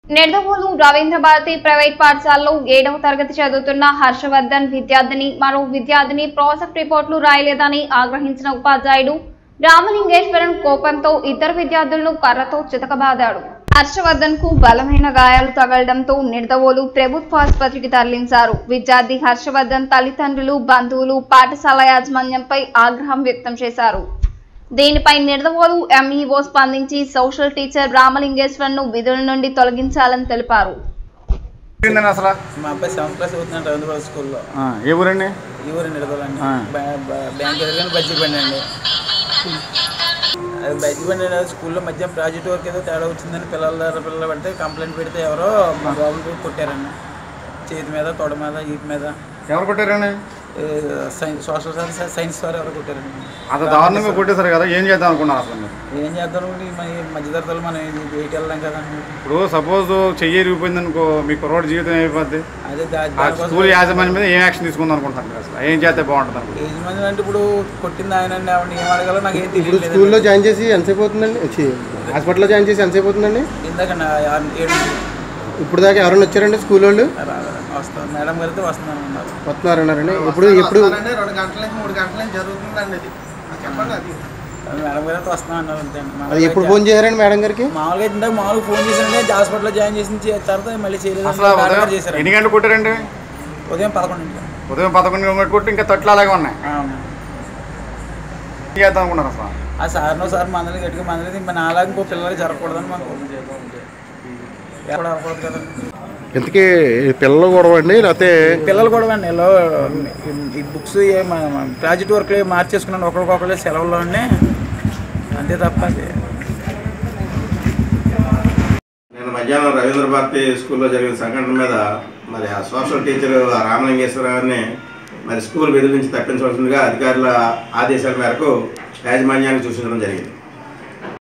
Nidadavolu Ravindra Bharati private పాఠశాలలో ఏడవ తరగతి చదువుతున్న హర్షవర్ధన్ విద్యార్థిని మరో విద్యార్థిని ప్రాజెక్ట్ రిపోర్టులు రాయలేదని ఆగ్రహించిన ఉపాధ్యాయుడు రామలింగేశ్వరన్ కోపంతో ఇద్దరు విద్యార్థులను కర్రతో చితకబాదాడు హర్షవర్ధన్ కు బలమైన గాయాలు తగలడంతో నిడదవోలు ప్రభుత్వ ఆసుపత్రికి తరలించారు విద్యార్థి హర్షవర్ధన్ తల్లిదండ్రులు బంధువులు పాఠశాల యాజమాన్యంపై ఆగ్రహం వ్యక్తం చేశారు దీనిపై నిడదవోలు ఎంఈఓ స్పందించి సోషల్ టీచర్ రామలింగేశ్వరన్ ను విధుల నుండి తొలగించాలని తెలిపారు ఏంటండి అసలు మా అబ్బాయి సెవెంత్ క్లాస్ అవుతున్నాడు రవీంద్రబాబు స్కూల్లో ఆ, ఏ ఊరండి ఈ ఊరు నిడదలండి ఆ. బ్యాంక్ ఎదురుగానే బజ్జీ బండి అండి అది బజ్జీ బండి అనేది స్కూల్లో మధ్య ప్రాజెక్ట్ వర్క్ ఏదో తేడా వచ్చిందని పిల్లల దగ్గర పిల్లలు పడితే కంప్లైంట్ పెడితే ఎవరో మా బాబుని కొట్టారండి చేతి మీద తొడ మీద ఈపు మీద ఎవరు కొట్టారండి ఏ, సైన్స్ సోషల్ సైన్స్ సైన్స్ వారు ఎవరో కొట్టారండి అంత దారుణంగా కొట్టేశారు కదా ఏం చేద్దాం అనుకున్నారు అసలు మీరు ఏం చేద్దాం అనుకుంటే మన మధ్యతరగతులు మనం బయట వెళ్దాం కదండి ఇప్పుడు సపోజ్ చెయ్యి ఇరిగిపోయింది అనుకో మీ కుర్రోడి జీవితం అయిపోద్ది అదే దా- ఆ దానికోసం స్కూల్ యాజమాన్యం మీద ఏం యాక్షన్ తీసుకుందాం అనుకుంటున్నారు మీరు అసలు ఏం చేస్తే బాగుంటుంది అనుకుంటున్నారు? యజమాని అంటే ఇప్పుడు కొట్టింది ఆయన అండి ఆవిడ ఏం అడగాలో నాకు ఏం ఇప్పుడు తెలియలేదు స్కూల్లో జాయిన్ చేసి ఎంతసేపు అవుతుందండి ఛీ, హాస్పిటల్లో జాయిన్ చేసి ఎంతసేపు అవుతుందండి ఇందాక నా ఆరు- ఏడు ఇప్పుడు దాకా ఎవరైనా వచ్చారండి స్కూల్ వాళ్ళు వస్తాను మేడం గారితో వస్తున్నాను అన్నారు వస్తున్నారన్నారండి ఇప్పుడు ఎప్పుడు రెండు గంటల నుంచి మూడు గంటల నుంచి జరుగుతుందండి ఇది చెప్పండి అది మేడం గారితో వస్తున్నాను అన్నారు అంతే అండి. అది మామూలుగా ఎప్పుడు అయితే- ఫోన్ చేశారండి మేడం గారికి మామూలుగా అయితే ఇందాక మామూలుగా ఫోన్ చేశానంటే హాస్పిటల్లో జాయిన్ చేసిన చే- తర్వాత మళ్ళీ చేయలేదు అసలు ఉదయం చేశారు ఎన్ని గంటలు కొట్టారండి ఉదయం పదకొండు ఉదయం పదకొండు గంటలు కొట్టి ఇంకా తట్లు అలాగే ఉన్నాయి ఏం చేద్దాం అనుకున్నారు అసలు ఆ సార్నో సార్ మందలి గట్టిగా మందలి ఇంకా నాలాగా ఇంకో పిల్లలకి జరగకూడదని మాకు ఎక్కడ అవ్వకూడదు కదండి ఇంతకీ పిల్లలు గొడవ అండి లేకపోతే పిల్లలు కూడా అండి ఇలా ఈ బుక్స్ ప్రాజెక్ట్ వర్క్లు మార్చేసుకున్నాను ఒకరికొకరు సెలవుల్లో అంతే తప్ప అది నేను మధ్యాహ్నం రవీంద్ర భారతి స్కూల్లో జరిగిన సంఘటన మీద మరి ఆ సోషల్ టీచర్ ఆ రామలింగేశ్వర గారిని మరి స్కూల్ విధుల నుంచి తప్పించవలసిందిగా అధికారుల ఆదేశాల మేరకు యాజమాన్యాన్ని సూచించడం జరిగింది